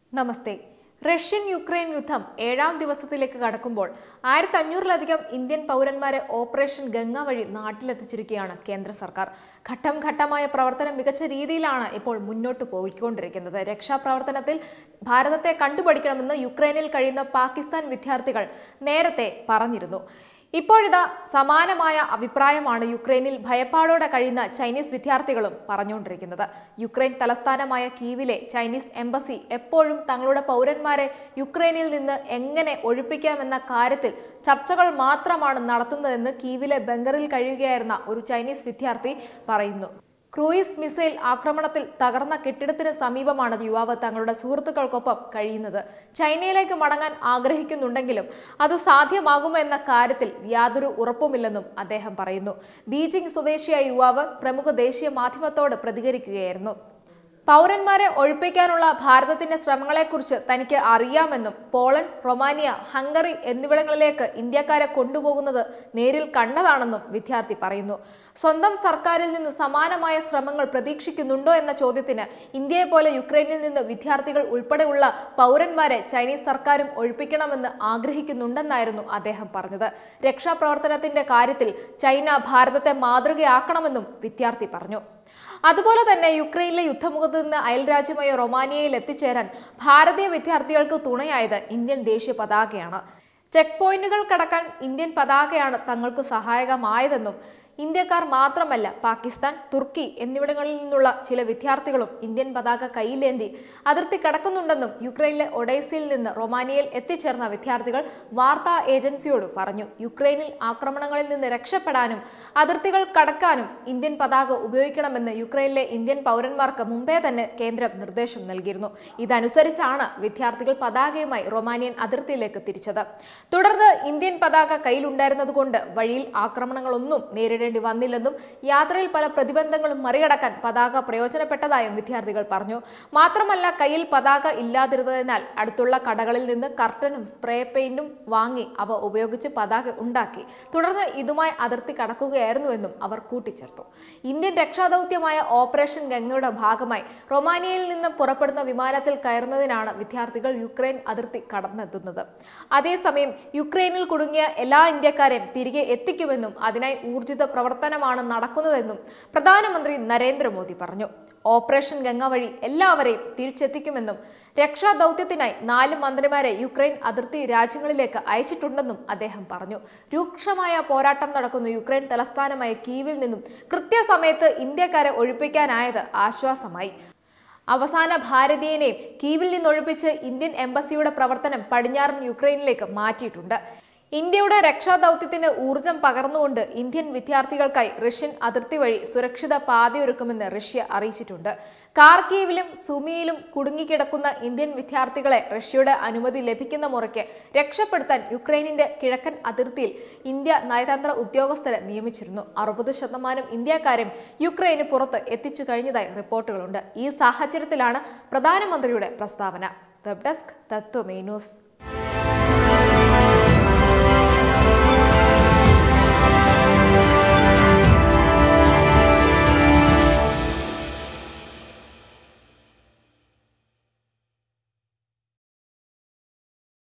നമസ്തേ Russian Ukraine യുദ്ധം ഏഴാം ദിവസത്തിലേക്ക് കടക്കുമ്പോൾ ആയിരത്തി അഞ്ഞൂറിലധികം ഇന്ത്യൻ പൗരന്മാരെ ഓപ്പറേഷൻ ഗംഗ വഴി നാട്ടിലെത്തിച്ചിരിക്കുകയാണ് കേന്ദ്ര സർക്കാർ ഘട്ടം ഘട്ടമായ പ്രവർത്തനം മികച്ച രീതിയിലാണ് ഇപ്പോൾ മുന്നോട്ട് പോയിക്കൊണ്ടിരിക്കുന്നത് രക്ഷാപ്രവർത്തനത്തിൽ ഭാരതത്തെ കണ്ടുപഠിക്കണമെന്ന് യുക്രൈനിൽ കഴിയുന്ന പാകിസ്ഥാൻ വിദ്യാർത്ഥികൾ നേരത്തെ പറഞ്ഞിരുന്നു ഇപ്പോഴിതാ സമാനമായ അഭിപ്രായമാണ് യുക്രൈനിൽ ഭയപ്പാടോടെ കഴിയുന്ന ചൈനീസ് വിദ്യാർത്ഥികളും പറഞ്ഞുകൊണ്ടിരിക്കുന്നത് യുക്രൈൻ തലസ്ഥാനമായ കീവിലെ ചൈനീസ് എംബസി എപ്പോഴും തങ്ങളുടെ പൗരന്മാരെ യുക്രൈനിൽ നിന്ന് എങ്ങനെ ഒഴിപ്പിക്കാമെന്ന കാര്യത്തിൽ ചർച്ചകൾ മാത്രമാണ് നടത്തുന്നതെന്ന് കീവിലെ ബംഗറിൽ കഴിയുകയായിരുന്ന ഒരു ചൈനീസ് വിദ്യാർത്ഥി പറയുന്നു ക്രൂയിസ് മിസൈൽ ആക്രമണത്തിൽ തകർന്ന കെട്ടിടത്തിന് സമീപമാണ് യുവാവ് തങ്ങളുടെ സുഹൃത്തുക്കൾക്കൊപ്പം കഴിയുന്നത് ചൈനയിലേക്ക് മടങ്ങാൻ ആഗ്രഹിക്കുന്നുണ്ടെങ്കിലും അത് സാധ്യമാകുമോ എന്ന കാര്യത്തിൽ യാതൊരു ഉറപ്പുമില്ലെന്നും അദ്ദേഹം പറയുന്നു ബീജിംഗ് സ്വദേശിയായ യുവാവ് പ്രമുഖ ദേശീയ മാധ്യമത്തോട് പ്രതികരിക്കുകയായിരുന്നു പൗരന്മാരെ ഒഴിപ്പിക്കാനുള്ള ഭാരതത്തിന്റെ ശ്രമങ്ങളെക്കുറിച്ച് തനിക്ക് അറിയാമെന്നും പോളണ്ട് റൊമാനിയ ഹംഗറി എന്നിവിടങ്ങളിലേക്ക് ഇന്ത്യക്കാരെ കൊണ്ടുപോകുന്നത് നേരിൽ കണ്ടതാണെന്നും വിദ്യാർത്ഥി പറയുന്നു സ്വന്തം സർക്കാരിൽ നിന്ന് സമാനമായ ശ്രമങ്ങൾ പ്രതീക്ഷിക്കുന്നുണ്ടോ എന്ന ചോദ്യത്തിന് ഇന്ത്യയെ പോലെ യുക്രൈനിൽ നിന്ന് വിദ്യാർത്ഥികൾ ഉൾപ്പെടെയുള്ള പൗരന്മാരെ ചൈനീസ് സർക്കാരും ഒഴിപ്പിക്കണമെന്ന് ആഗ്രഹിക്കുന്നുണ്ടെന്നായിരുന്നു അദ്ദേഹം പറഞ്ഞത് രക്ഷാപ്രവർത്തനത്തിന്റെ കാര്യത്തിൽ ചൈന ഭാരതത്തെ മാതൃകയാക്കണമെന്നും വിദ്യാർത്ഥി പറഞ്ഞു അതുപോലെ തന്നെ യുക്രൈനിലെ യുദ്ധമുഖത്ത് നിന്ന് അയൽരാജ്യമായ റൊമാനിയയിൽ എത്തിച്ചേരാൻ ഭാരതീയ വിദ്യാർത്ഥികൾക്ക് തുണയായത് ഇന്ത്യൻ ദേശീയ പതാകയാണ് ചെക്ക് പോയിന്റുകൾ കടക്കാൻ ഇന്ത്യൻ പതാകയാണ് തങ്ങൾക്ക് സഹായകമായതെന്നും ഇന്ത്യക്കാർ മാത്രമല്ല പാകിസ്ഥാൻ തുർക്കി എന്നിവിടങ്ങളിൽ നിന്നുള്ള ചില വിദ്യാർത്ഥികളും ഇന്ത്യൻ പതാക കയ്യിലേന്തി അതിർത്തി കടക്കുന്നുണ്ടെന്നും യുക്രൈനിലെ ഒഡേസയിൽ നിന്ന് റൊമാനിയയിൽ എത്തിച്ചേർന്ന വിദ്യാർത്ഥികൾ വാർത്താ ഏജൻസിയോട് പറഞ്ഞു യുക്രൈനിൽ ആക്രമണങ്ങളിൽ നിന്ന് രക്ഷപ്പെടാനും അതിർത്തികൾ കടക്കാനും ഇന്ത്യൻ പതാക ഉപയോഗിക്കണമെന്ന് യുക്രൈനിലെ ഇന്ത്യൻ പൗരന്മാർക്ക് മുമ്പേ തന്നെ കേന്ദ്രം നിർദ്ദേശം നൽകിയിരുന്നു ഇതനുസരിച്ചാണ് വിദ്യാർത്ഥികൾ പതാകയുമായി റൊമാനിയൻ അതിർത്തിയിലേക്ക് തിരിച്ചത് തുടർന്ന് ഇന്ത്യൻ പതാക കയ്യിലുണ്ടായിരുന്നതുകൊണ്ട് വഴിയിൽ ആക്രമണങ്ങളൊന്നും നേരിടേണ്ടി വന്നില്ലെന്നും യാത്രയിൽ പല പ്രതിബന്ധങ്ങളും മറികടക്കാൻ പതാക പ്രയോജനപ്പെട്ടതായും വിദ്യാർത്ഥികൾ പറഞ്ഞു മാത്രമല്ല കയ്യിൽ പതാക ഇല്ലാതിരുന്നതിനാൽ അടുത്തുള്ള കടകളിൽ നിന്ന് കർട്ടനും സ്പ്രേ പെയിന്റും വാങ്ങി അവ ഉപയോഗിച്ച് പതാക ഉണ്ടാക്കി തുടർന്ന് ഇതുമായി അതിർത്തി കടക്കുകയായിരുന്നുവെന്നും അവർ കൂട്ടിച്ചേർത്തു ഇന്ത്യൻ രക്ഷാദൗത്യമായ ഓപ്പറേഷൻ ഗംഗയുടെ ഭാഗമായി റൊമാനിയയിൽ നിന്ന് പുറപ്പെടുന്ന വിമാനത്തിൽ കയറുന്നതിനാണ് വിദ്യാർത്ഥികൾ യുക്രൈൻ അതിർത്തി കടന്നെത്തുന്നത് അതേസമയം യുക്രൈനിൽ കുടുങ്ങിയ എല്ലാ ഇന്ത്യക്കാരെയും തിരികെ എത്തിക്കുമെന്നും അതിനായി ഊർജിത പ്രവർത്തനമാണ് നടക്കുന്നതെന്നും പ്രധാനമന്ത്രി നരേന്ദ്രമോദി പറഞ്ഞു ഓപ്പറേഷൻ ഗംഗ വഴി എല്ലാവരെയും തിരിച്ചെത്തിക്കുമെന്നും രക്ഷാദൗത്യത്തിനായി നാല് മന്ത്രിമാരെ യുക്രൈൻ അതിർത്തി രാജ്യങ്ങളിലേക്ക് അയച്ചിട്ടുണ്ടെന്നും അദ്ദേഹം പറഞ്ഞു രൂക്ഷമായ പോരാട്ടം നടക്കുന്ന യുക്രൈൻ തലസ്ഥാനമായ കീവിൽ നിന്നും കൃത്യസമയത്ത് ഇന്ത്യക്കാരെ ഒഴിപ്പിക്കാനായത് ആശ്വാസമായി അവസാന ഭാരതീയനെയും കീവിൽ നിന്നൊഴിപ്പിച്ച് ഇന്ത്യൻ എംബസിയുടെ പ്രവർത്തനം പടിഞ്ഞാറൻ യുക്രൈനിലേക്ക് മാറ്റിയിട്ടുണ്ട് ഇന്ത്യയുടെ രക്ഷാദൗത്യത്തിന് ഊർജം പകർന്നുകൊണ്ട് ഇന്ത്യൻ വിദ്യാർത്ഥികൾക്കായി റഷ്യൻ അതിർത്തി വഴി സുരക്ഷിത പാതയൊരുക്കുമെന്ന് റഷ്യ അറിയിച്ചിട്ടുണ്ട് കാർക്കീവിലും സുമിയിലും കുടുങ്ങിക്കിടക്കുന്ന ഇന്ത്യൻ വിദ്യാർത്ഥികളെ റഷ്യയുടെ അനുമതി ലഭിക്കുന്ന മുറയ്ക്ക് രക്ഷപ്പെടുത്താൻ യുക്രൈനിന്റെ കിഴക്കൻ അതിർത്തിയിൽ ഇന്ത്യ നയതന്ത്ര ഉദ്യോഗസ്ഥരെ നിയമിച്ചിരുന്നു അറുപത് ശതമാനം ഇന്ത്യക്കാരും യുക്രൈന് പുറത്ത് എത്തിച്ചു കഴിഞ്ഞതായി റിപ്പോർട്ടുകളുണ്ട് ഈ സാഹചര്യത്തിലാണ് പ്രധാനമന്ത്രിയുടെ പ്രസ്താവന വെബ് ഡെസ്ക് തത്വമേ ന്യൂസ്